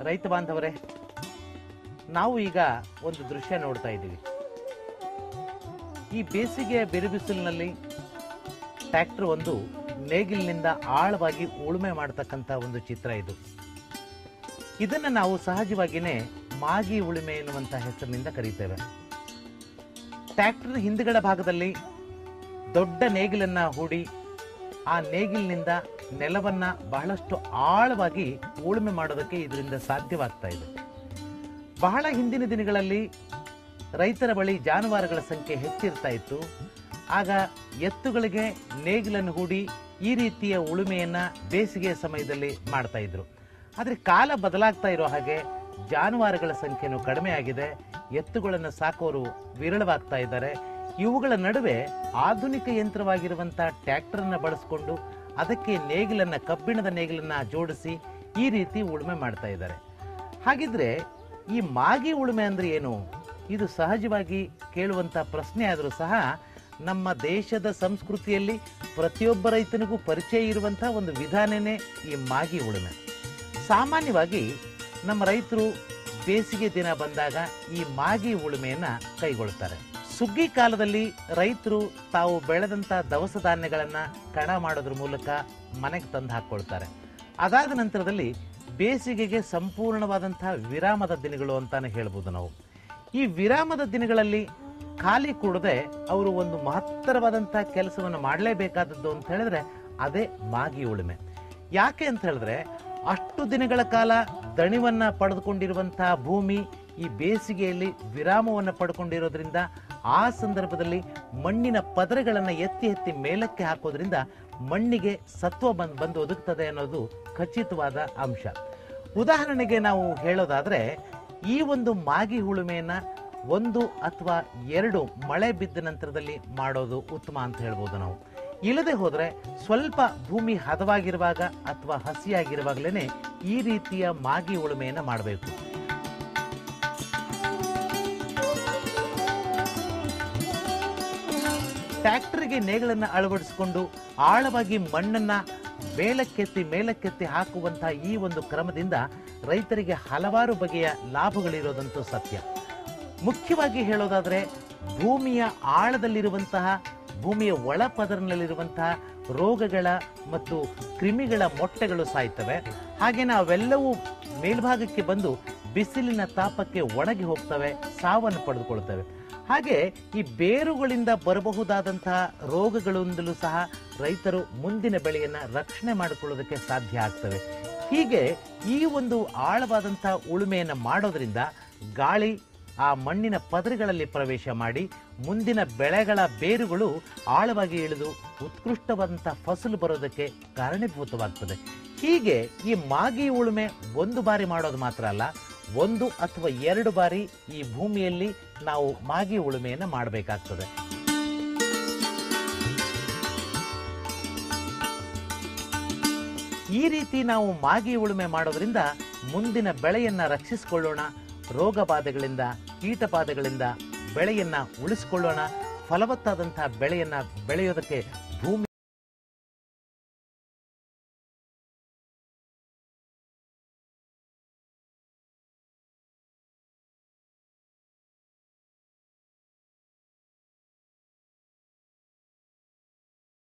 ರೈತ ಬಾಂಧವರೇ ನಾವು ಈಗ ಒಂದು ದೃಶ್ಯ ನೋಡ್ತಾ ಇದ್ದೀವಿ ಈ ಬೇಸಿಗೆಯ ಬಿರುಬಿಸಿಲಿನಲ್ಲಿ ಟ್ರ್ಯಾಕ್ಟರ್ ಒಂದು ನೇಗಿಲಿನಿಂದ ಆಳವಾಗಿ ಉಳುಮೆ ಮಾಡತಕ್ಕಂಥ ಒಂದು ಚಿತ್ರ ಇದು ಇದನ್ನು ನಾವು ಸಹಜವಾಗಿಯೇ ಮಾಗಿ ಉಳುಮೆ ಎನ್ನುವಂಥ ಹೆಸರಿನಿಂದ ಕರೀತೇವೆ ಟ್ರ್ಯಾಕ್ಟರ್ ಹಿಂದುಗಡೆ ಭಾಗದಲ್ಲಿ ದೊಡ್ಡ ನೇಗಿಲನ್ನ ಹೂಡಿ ಆ ನೇಗಿಲಿನಿಂದ ನೆಲವನ್ನ ಬಹಳಷ್ಟು ಆಳವಾಗಿ ಉಳುಮೆ ಮಾಡೋದಕ್ಕೆ ಇದರಿಂದ ಸಾಧ್ಯವಾಗ್ತಾ ಇದೆ ಬಹಳ ಹಿಂದಿನ ದಿನಗಳಲ್ಲಿ ರೈತರ ಬಳಿ ಜಾನುವಾರುಗಳ ಸಂಖ್ಯೆ ಹೆಚ್ಚಿರ್ತಾ ಇತ್ತು ಆಗ ಎತ್ತುಗಳಿಗೆ ನೇಗಿಲನ್ನು ಹೂಡಿ ಈ ರೀತಿಯ ಉಳುಮೆಯನ್ನ ಬೇಸಿಗೆಯ ಸಮಯದಲ್ಲಿ ಮಾಡ್ತಾ ಇದ್ರು ಆದರೆ ಕಾಲ ಬದಲಾಗ್ತಾ ಇರೋ ಹಾಗೆ ಜಾನುವಾರುಗಳ ಸಂಖ್ಯೆನೂ ಕಡಿಮೆ ಆಗಿದೆ ಎತ್ತುಗಳನ್ನು ಸಾಕೋರು ವಿರಳವಾಗ್ತಾ ಇದ್ದಾರೆ ಇವುಗಳ ನಡುವೆ ಆಧುನಿಕ ಯಂತ್ರವಾಗಿರುವಂತಹ ಟ್ರ್ಯಾಕ್ಟರ್ನ ಬಳಸಿಕೊಂಡು ಅದಕ್ಕೆ ನೇಗಿಲನ್ನ ಕಬ್ಬಿಣದ ನೇಗಿಲನ್ನ ಜೋಡಿಸಿ ಈ ರೀತಿ ಉಳುಮೆ ಮಾಡ್ತಾ ಇದ್ದಾರೆ ಹಾಗಿದ್ರೆ ಈ ಮಾಗಿ ಉಳುಮೆ ಅಂದ್ರೆ ಏನು ಇದು ಸಹಜವಾಗಿ ಕೇಳುವಂತ ಪ್ರಶ್ನೆ ಆದರೂ ಸಹ ನಮ್ಮ ದೇಶದ ಸಂಸ್ಕೃತಿಯಲ್ಲಿ ಪ್ರತಿಯೊಬ್ಬ ರೈತನಿಗೂ ಪರಿಚಯ ಇರುವಂತಹ ಒಂದು ವಿಧಾನನೇ ಈ ಮಾಗಿ ಉಳುಮೆ ಸಾಮಾನ್ಯವಾಗಿ ನಮ್ಮ ರೈತರು ಬೇಸಿಗೆ ದಿನ ಬಂದಾಗ ಈ ಮಾಗಿ ಉಳುಮೆಯನ್ನ ಕೈಗೊಳ್ತಾರೆ ಸುಗ್ಗಿ ಕಾಲದಲ್ಲಿ ರೈತರು ತಾವು ಬೆಳೆದಂತ ದವಸ ಧಾನ್ಯಗಳನ್ನ ಕಣ ಮಾಡೋದ್ರ ಮೂಲಕ ಮನೆಗೆ ತಂದು ಹಾಕೊಳ್ತಾರೆ ಅದಾದ ನಂತರದಲ್ಲಿ ಬೇಸಿಗೆಗೆ ಸಂಪೂರ್ಣವಾದಂತಹ ವಿರಾಮದ ದಿನಗಳು ಅಂತಾನೆ ಹೇಳ್ಬೋದು ನಾವು ಈ ವಿರಾಮದ ದಿನಗಳಲ್ಲಿ ಖಾಲಿ ಕೂಡದೆ ಅವರು ಒಂದು ಮಹತ್ತರವಾದಂತಹ ಕೆಲಸವನ್ನು ಮಾಡಲೇಬೇಕಾದದ್ದು ಅಂತ ಹೇಳಿದ್ರೆ ಅದೇ ಮಾಗಿ ಉಳುಮೆ ಯಾಕೆ ಅಂತ ಹೇಳಿದ್ರೆ ಅಷ್ಟು ದಿನಗಳ ಕಾಲ ದಣಿವನ್ನ ಪಡೆದುಕೊಂಡಿರುವಂತಹ ಭೂಮಿ ಈ ಬೇಸಿಗೆಯಲ್ಲಿ ವಿರಾಮವನ್ನು ಪಡ್ಕೊಂಡಿರೋದ್ರಿಂದ ಆ ಸಂದರ್ಭದಲ್ಲಿ ಮಣ್ಣಿನ ಪದರೆಗಳನ್ನು ಎತ್ತಿ ಎತ್ತಿ ಮೇಲಕ್ಕೆ ಹಾಕೋದ್ರಿಂದ ಮಣ್ಣಿಗೆ ಸತ್ವ ಬಂದ್ ಬಂದು ಒದಗ್ತದೆ ಅನ್ನೋದು ಖಚಿತವಾದ ಅಂಶ ಉದಾಹರಣೆಗೆ ನಾವು ಹೇಳೋದಾದ್ರೆ ಈ ಒಂದು ಮಾಗಿ ಉಳುಮೆಯನ್ನ ಒಂದು ಅಥವಾ ಎರಡು ಮಳೆ ಬಿದ್ದ ನಂತರದಲ್ಲಿ ಮಾಡೋದು ಉತ್ತಮ ಅಂತ ಹೇಳ್ಬೋದು ನಾವು ಇಲ್ಲದೆ ಹೋದ್ರೆ ಸ್ವಲ್ಪ ಭೂಮಿ ಹದವಾಗಿರುವಾಗ ಅಥವಾ ಹಸಿಯಾಗಿರುವಾಗಲೇ ಈ ರೀತಿಯ ಮಾಗಿ ಉಳುಮೆಯನ್ನ ಮಾಡಬೇಕು ಟ್ರ್ಯಾಕ್ಟರ್ಗೆ ನೇಗಳನ್ನ ಅಳವಡಿಸಿಕೊಂಡು ಆಳವಾಗಿ ಮಣ್ಣನ್ನ ಮೇಲಕ್ಕೆತ್ತಿ ಮೇಲಕ್ಕೆತ್ತಿ ಹಾಕುವಂತಹ ಈ ಒಂದು ಕ್ರಮದಿಂದ ರೈತರಿಗೆ ಹಲವಾರು ಬಗೆಯ ಲಾಭಗಳಿರೋದಂತೂ ಸತ್ಯ ಮುಖ್ಯವಾಗಿ ಹೇಳೋದಾದ್ರೆ ಭೂಮಿಯ ಆಳದಲ್ಲಿರುವಂತಹ ಭೂಮಿಯ ಒಳ ಪದರಿನಲ್ಲಿರುವಂತಹ ರೋಗಗಳ ಮತ್ತು ಕ್ರಿಮಿಗಳ ಮೊಟ್ಟೆಗಳು ಸಾಯ್ತವೆ ಹಾಗೆ ಅವೆಲ್ಲವೂ ಮೇಲ್ಭಾಗಕ್ಕೆ ಬಂದು ಬಿಸಿಲಿನ ತಾಪಕ್ಕೆ ಒಣಗಿ ಹೋಗ್ತವೆ ಸಾವನ್ನು ಪಡೆದುಕೊಳ್ತವೆ ಹಾಗೆ ಈ ಬೇರುಗಳಿಂದ ಬರಬಹುದಾದಂತಹ ರೋಗಗಳಿಂದಲೂ ಸಹ ರೈತರು ಮುಂದಿನ ಬೆಳೆಯನ್ನ ರಕ್ಷಣೆ ಮಾಡಿಕೊಳ್ಳೋದಕ್ಕೆ ಸಾಧ್ಯ ಆಗ್ತವೆ ಹೀಗೆ ಈ ಒಂದು ಆಳವಾದಂತಹ ಉಳುಮೆಯನ್ನು ಮಾಡೋದ್ರಿಂದ ಗಾಳಿ ಆ ಮಣ್ಣಿನ ಪದರುಗಳಲ್ಲಿ ಪ್ರವೇಶ ಮಾಡಿ ಮುಂದಿನ ಬೆಳೆಗಳ ಬೇರುಗಳು ಆಳವಾಗಿ ಇಳಿದು ಉತ್ಕೃಷ್ಟವಾದಂತಹ ಫಸಲು ಬರೋದಕ್ಕೆ ಕಾರಣೀಭೂತವಾಗ್ತದೆ ಹೀಗೆ ಈ ಮಾಗಿ ಉಳುಮೆ ಒಂದು ಬಾರಿ ಮಾಡೋದು ಮಾತ್ರ ಅಲ್ಲ ಒಂದು ಅಥವಾ ಎರಡು ಬಾರಿ ಈ ಭೂಮಿಯಲ್ಲಿ ನಾವು ಮಾಗಿ ಉಳುಮೆಯನ್ನು ಮಾಡಬೇಕಾಗ್ತದೆ ಈ ರೀತಿ ನಾವು ಮಾಗಿ ಉಳುಮೆ ಮಾಡೋದ್ರಿಂದ ಮುಂದಿನ ಬೆಳೆಯನ್ನ ರಕ್ಷಿಸಿಕೊಳ್ಳೋಣ ರೋಗ ಬಾಧೆಗಳಿಂದ ಕೀಟ ಬಾಧೆಗಳಿಂದ ಬೆಳೆಯನ್ನ ಉಳಿಸಿಕೊಳ್ಳೋಣ ಫಲವತ್ತಾದಂತಹ ಬೆಳೆಯನ್ನ ಬೆಳೆಯೋದಕ್ಕೆ ಭೂಮಿ